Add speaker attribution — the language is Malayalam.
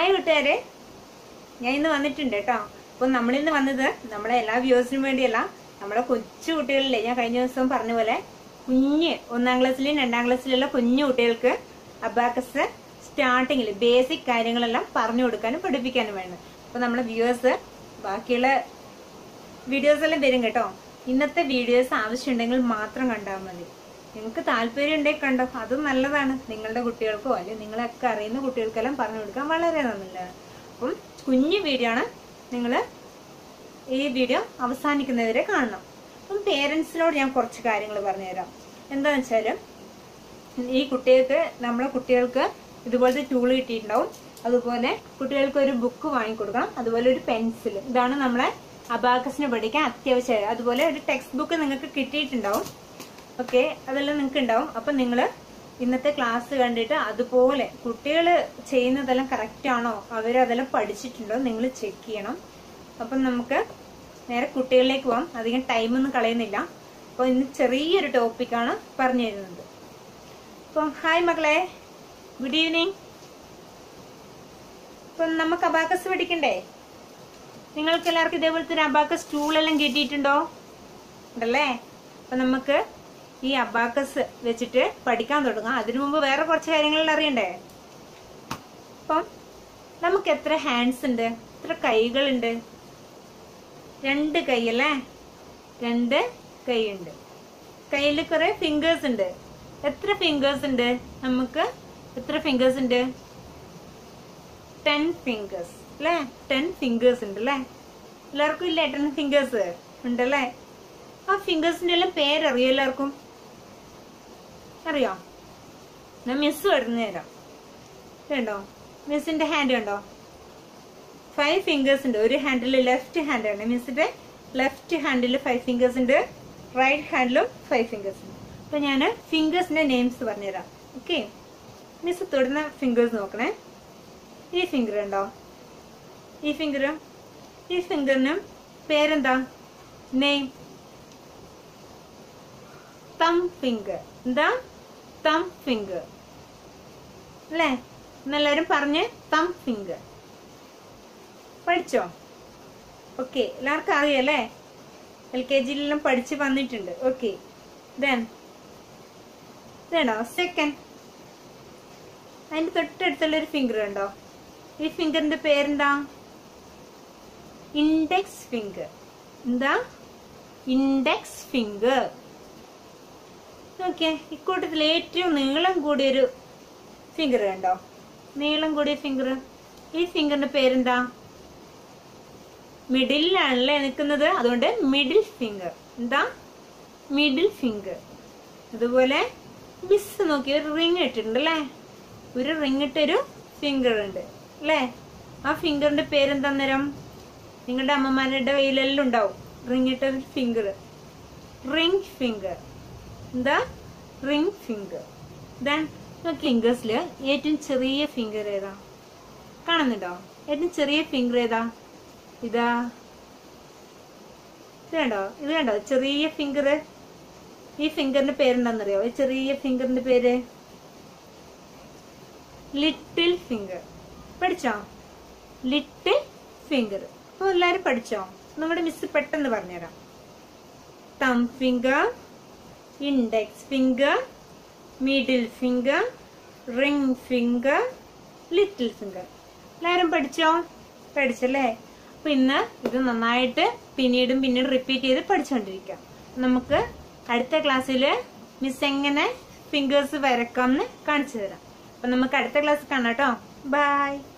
Speaker 1: ഹായ് കൂട്ടുകാരെ ഞാൻ ഇന്ന് വന്നിട്ടുണ്ട് കേട്ടോ അപ്പൊ നമ്മളിന്ന് വന്നത് നമ്മളെ എല്ലാ വ്യൂവേഴ്സിനും വേണ്ടിയല്ല നമ്മളെ കൊച്ചു കുട്ടികളിലെ ഞാൻ കഴിഞ്ഞ ദിവസം പറഞ്ഞ പോലെ കുഞ്ഞ് ഒന്നാം ക്ലാസ്സിലും രണ്ടാം ക്ലാസ്സിലുള്ള കുഞ്ഞു കുട്ടികൾക്ക് അബാക്കസ് സ്റ്റാർട്ടിങ്ങിൽ ബേസിക് കാര്യങ്ങളെല്ലാം പറഞ്ഞു കൊടുക്കാനും പഠിപ്പിക്കാനും വേണം അപ്പൊ നമ്മളെ വ്യൂവേഴ്സ് ബാക്കിയുള്ള വീഡിയോസ് എല്ലാം വരും കേട്ടോ ഇന്നത്തെ വീഡിയോസ് ആവശ്യമുണ്ടെങ്കിൽ മാത്രം കണ്ടാൽ മതി നിങ്ങൾക്ക് താല്പര്യം ഉണ്ടെങ്കിൽ കണ്ടോ അതും നല്ലതാണ് നിങ്ങളുടെ കുട്ടികൾക്കോ അല്ലെങ്കിൽ നിങ്ങളൊക്കെ അറിയുന്ന കുട്ടികൾക്കെല്ലാം പറഞ്ഞു കൊടുക്കാൻ വളരെ നല്ലതാണ് അപ്പം കുഞ്ഞു വീഡിയോ ആണ് നിങ്ങൾ ഈ വീഡിയോ അവസാനിക്കുന്നവരെ കാണണം അപ്പം പേരൻസിനോട് ഞാൻ കുറച്ച് കാര്യങ്ങൾ പറഞ്ഞുതരാം എന്താണെന്ന് വെച്ചാൽ ഈ കുട്ടികൾക്ക് നമ്മളെ കുട്ടികൾക്ക് ഇതുപോലത്തെ ടൂൾ കിട്ടിയിട്ടുണ്ടാവും അതുപോലെ കുട്ടികൾക്ക് ഒരു ബുക്ക് വാങ്ങിക്കൊടുക്കണം അതുപോലെ ഒരു പെൻസിൽ ഇതാണ് നമ്മളെ അബാക്കസിന് പഠിക്കാൻ അത്യാവശ്യമായി അതുപോലെ ഒരു ടെക്സ്റ്റ് ബുക്ക് നിങ്ങൾക്ക് കിട്ടിയിട്ടുണ്ടാവും ഓക്കെ അതെല്ലാം നിങ്ങൾക്ക് ഉണ്ടാവും അപ്പൊ നിങ്ങൾ ഇന്നത്തെ ക്ലാസ് കണ്ടിട്ട് അതുപോലെ കുട്ടികൾ ചെയ്യുന്നതെല്ലാം കറക്റ്റ് ആണോ അവരതെല്ലാം പഠിച്ചിട്ടുണ്ടോ നിങ്ങൾ ചെക്ക് ചെയ്യണം അപ്പം നമുക്ക് നേരെ കുട്ടികളിലേക്ക് പോവാം അധികം ടൈമൊന്നും കളയുന്നില്ല അപ്പോൾ ഇന്ന് ചെറിയൊരു ടോപ്പിക്കാണ് പറഞ്ഞു തരുന്നത് അപ്പം ഹായ് മക്കളെ ഗുഡ് ഈവനിങ് ഇപ്പം നമുക്ക് അബാക്കസ് പഠിക്കണ്ടേ നിങ്ങൾക്ക് എല്ലാവർക്കും ഇതേപോലത്തെ ഒരു അബാക്കസ് ടൂളെല്ലാം കിട്ടിയിട്ടുണ്ടോ ഉണ്ടല്ലേ അപ്പൊ നമുക്ക് ഈ അബാക്കസ് വെച്ചിട്ട് പഠിക്കാൻ തുടങ്ങാം അതിനു മുമ്പ് വേറെ കുറച്ച് കാര്യങ്ങൾ അറിയണ്ടേ അപ്പം നമുക്ക് എത്ര ഹാൻഡ്സ് ഉണ്ട് എത്ര കൈകളുണ്ട് രണ്ട് കൈ അല്ലേ രണ്ട് കൈയുണ്ട് കയ്യിൽ കുറെ ഫിംഗേഴ്സ് ഉണ്ട് എത്ര ഫിംഗേഴ്സ് ഉണ്ട് നമുക്ക് എത്ര ഫിംഗേഴ്സ് ഉണ്ട് ടെൻ ഫിംഗേഴ്സ് അല്ലേ ടെൻ ഫിംഗേഴ്സ് ഉണ്ട് അല്ലേ എല്ലാവർക്കും ഇല്ലേ ടെൻ ഫിംഗേഴ്സ് ഉണ്ടല്ലേ ആ ഫിംഗേഴ്സിന്റെ എല്ലാം പേരറിയോ എല്ലാവർക്കും അറിയോ ഞാൻ മിസ് വരുന്ന തരാം കണ്ടോ മിസ്സിന്റെ ഹാൻഡ് കണ്ടോ ഫൈവ് ഫിംഗേഴ്സ് ഉണ്ട് ഒരു ഹാൻഡിൽ ലെഫ്റ്റ് ഹാൻഡ് ആണ് മിസ്സിന്റെ ലെഫ്റ്റ് ഹാൻഡിൽ ഫൈവ് ഫിംഗേഴ്സ് ഉണ്ട് റൈറ്റ് ഹാൻഡിലും ഫൈവ് ഫിംഗേഴ്സ് ഉണ്ട് അപ്പൊ ഞാൻ ഫിംഗേഴ്സിന്റെ നെയിംസ് പറഞ്ഞുതരാം ഓക്കെ മിസ് തൊടുന്ന ഫിംഗേഴ്സ് നോക്കണേ ഈ ഫിംഗർ ഉണ്ടോ ഈ ഫിംഗർ ഈ ഫിംഗറിന് പേരെന്താ നെയിം തം ഫിംഗർ എന്താ തം ഫിംഗർ അല്ലേ എന്നെല്ലാരും പറഞ്ഞ് തം ഫിംഗർ പഠിച്ചോ ഓക്കെ എല്ലാവർക്കും അറിയല്ലേ എൽ കെ ജിയിലെല്ലാം പഠിച്ച് വന്നിട്ടുണ്ട് ഓക്കെ ദെൻ ഇതാണോ സെക്കൻഡ് അതിന്റെ തൊട്ടടുത്തുള്ള ഒരു ഫിംഗർ ഉണ്ടോ ഈ ഫിംഗറിന്റെ പേരെന്താ ഇൻഡെക്സ് ഫിംഗർ എന്താ ഇൻഡെക്സ് ഫിംഗർ നോക്കിയേ ഇക്കൂട്ടത്തിൽ ഏറ്റവും നീളം കൂടിയൊരു ഫിംഗർ കണ്ടോ നീളം കൂടിയ ഫിംഗർ ഈ ഫിംഗറിന്റെ പേരെന്താ മിഡിലാണല്ലേ നിൽക്കുന്നത് അതുകൊണ്ട് മിഡിൽ ഫിംഗർ എന്താ മിഡിൽ ഫിംഗർ അതുപോലെ ബിസ് നോക്കി ഒരു റിങ് ഇട്ടിട്ടുണ്ട് അല്ലേ ഒരു റിങ് ഇട്ടൊരു ഫിംഗർ ഉണ്ട് അല്ലേ ആ ഫിംഗറിന്റെ പേരെന്താ നേരം നിങ്ങളുടെ അമ്മമാരുടെ കയ്യിലെല്ലാം ഉണ്ടാവും റിങ് ഇട്ട ഒരു ഫിംഗർ റിംഗ് ഫിംഗർ എന്താ റിംഗ് ഫിംഗർ ദെൻ ഫിംഗേഴ്സിൽ ഏറ്റവും ചെറിയ ഫിംഗർ ഏതാ കാണുന്നുണ്ടോ ഏറ്റവും ചെറിയ ഫിംഗർ ഏതാ ഇതാ ഇത് കണ്ടോ ഇത് കണ്ടോ ചെറിയ ഫിംഗർ ഈ ഫിംഗറിന്റെ പേരെന്താണെന്നറിയോ ഈ ചെറിയ ഫിംഗറിന്റെ പേര് ലിറ്റിൽ ഫിംഗർ പഠിച്ചോ ലിറ്റിൽ ഫിംഗർ അപ്പൊ എല്ലാരും പഠിച്ചോ നമ്മുടെ മിസ് പെട്ടെന്ന് പറഞ്ഞുതരാം thumb finger index finger middle finger ring finger little finger എല്ലാവരും പഠിച്ചോ പഠിച്ചല്ലേ അപ്പൊ ഇന്ന് ഇത് നന്നായിട്ട് പിന്നീടും പിന്നീട് റിപ്പീറ്റ് ചെയ്ത് പഠിച്ചുകൊണ്ടിരിക്കാം നമുക്ക് അടുത്ത ക്ലാസ്സിൽ മിസ് എങ്ങനെ ഫിംഗേഴ്സ് വരക്കാം എന്ന് കാണിച്ചു തരാം അപ്പൊ നമുക്ക് അടുത്ത ക്ലാസ് കാണാം കേട്ടോ ബൈ